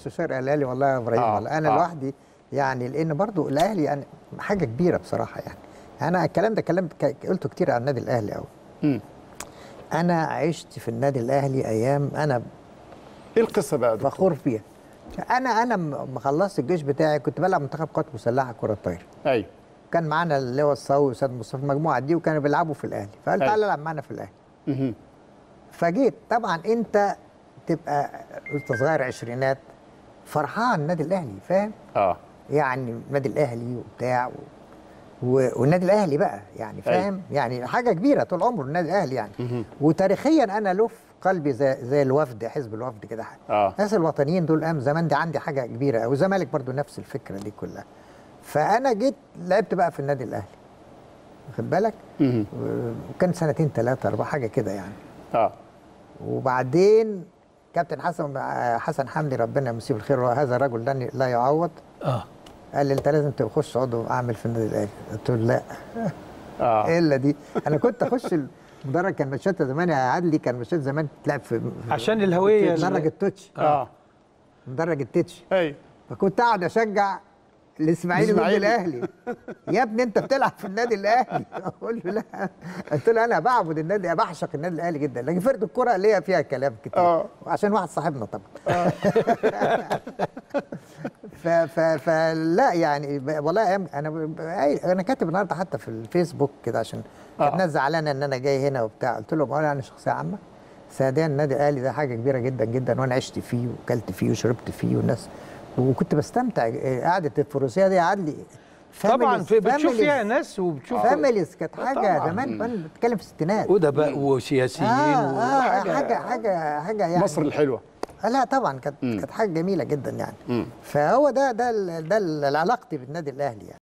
مستشار الاهلي والله يا ابراهيم آه، والله انا آه. لوحدي يعني لان برضو الاهلي يعني حاجه كبيره بصراحه يعني انا الكلام ده كلام ك- قلته كتير عن النادي الاهلي قوي مم. انا عشت في النادي الاهلي ايام انا ايه القصه بقى يا دكتور؟ فخور فيها انا انا م- ما خلصت الجيش بتاعي كنت بلعب منتخب قوات مسلحه كره الطايره ايوه كان معانا اللي هو الصاوي واستاذ مصطفى المجموعه دي وكانوا بيلعبوا في الاهلي فقال أيوة. تعالى العب معانا في الاهلي مهم. فجيت طبعا انت تبقى انت صغير عشرينات فرحان النادي الاهلي فاهم اه يعني النادي الاهلي وبتاع و... و... والنادي الاهلي بقى يعني أيوة. فاهم يعني حاجه كبيره طول عمره النادي الاهلي يعني مهم. وتاريخيا انا له في قلبي زي زي الوفد حزب الوفد كده اه الناس الوطنيين دول قام زمان دي عندي حاجه كبيره قوي والزمالك برضو نفس الفكره دي كلها فانا جيت لعبت بقى في النادي الاهلي واخد بالك مهم. وكان سنتين ثلاثه اربعه حاجه كده يعني اه وبعدين كابتن حسن حسن حمدي ربنا يمسيه بالخير وهذا الرجل لا لا يعوض اه قال لي انت لازم تخش عضو اعمل في النادي الاهلي قلت له لا اه الا دي انا كنت اخش المدرج كان ماتشات زمان يا عدلي كان ماتشات زمان تلعب في عشان الهوية في مدرج التوتش اه مدرج التتش ايوه فكنت اقعد اشجع الاسماعيلي ضد الإسماعيلي. الاهلي يا ابني انت بتلعب في النادي الاهلي اقول له لا قلت له انا بعبد النادي بعشق النادي الاهلي جدا لكن فرقه الكوره ليا فيها كلام كتير آه. وعشان واحد صاحبنا طبعا ف ف فلا يعني ب- والله أيام انا ب- انا كاتب النهارده حتى في الفيسبوك كده عشان كانت آه. ناس زعلانه ان انا جاي هنا وبتاع قلت لهم اولا انا شخصيه عامه ثانيا النادي الاهلي ده حاجه كبيره جدا جدا وانا عشت فيه وكلت فيه وشربت فيه والناس وكنت بستمتع قعده الفروسيه دي عدلي طبعا في بتشوف فيها ناس وبتشوف فاميليز كانت حاجه طبعاً. زمان كنا بنتكلم في الستينات ادباء وسياسيين آه آه وحاجة حاجه حاجه حاجه يعني مصر الحلوه آه لا طبعا كانت مم. كانت حاجه جميله جدا يعني مم. فهو ده ده ال- ده ال- علاقتي بالنادي الاهلي يعني